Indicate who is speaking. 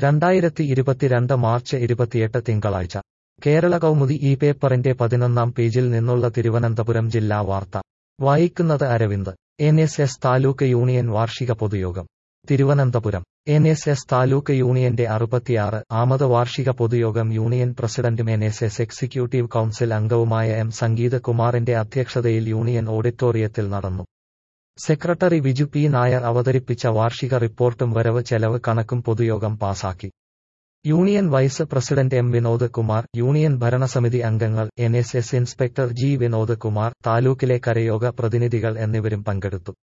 Speaker 1: രണ്ടായിരത്തി ഇരുപത്തിരണ്ട് മാർച്ച് ഇരുപത്തിയെട്ട് തിങ്കളാഴ്ച കേരള കൗമുദി ഈ പേപ്പറിന്റെ പതിനൊന്നാം പേജിൽ നിന്നുള്ള തിരുവനന്തപുരം ജില്ലാ വാർത്ത വായിക്കുന്നത് Aravind N S S taluk union വാർഷിക പൊതുയോഗം Thiruvananthapuram N S S taluk യൂണിയന്റെ അറുപത്തിയാറ് ആമത് വാർഷിക പൊതുയോഗം യൂണിയൻ പ്രസിഡന്റും N S S executive council അംഗവുമായ എം സംഗീത് കുമാറിന്റെ അധ്യക്ഷതയിൽ യൂണിയൻ ഓഡിറ്റോറിയത്തിൽ നടന്നു സെക്രട്ടറി വിജു പി നായർ അവതരിപ്പിച്ച വാർഷിക റിപ്പോർട്ടും വരവ് ചെലവ് കണക്കും പൊതുയോഗം പാസാക്കി union vice president M Vinod Kumar union ഭരണസമിതി അംഗങ്ങൾ N S S inspector G Vinod Kumar താലൂക്കിലെ കരയോഗ പ്രതിനിധികൾ എന്നിവരും പങ്കെടുത്തു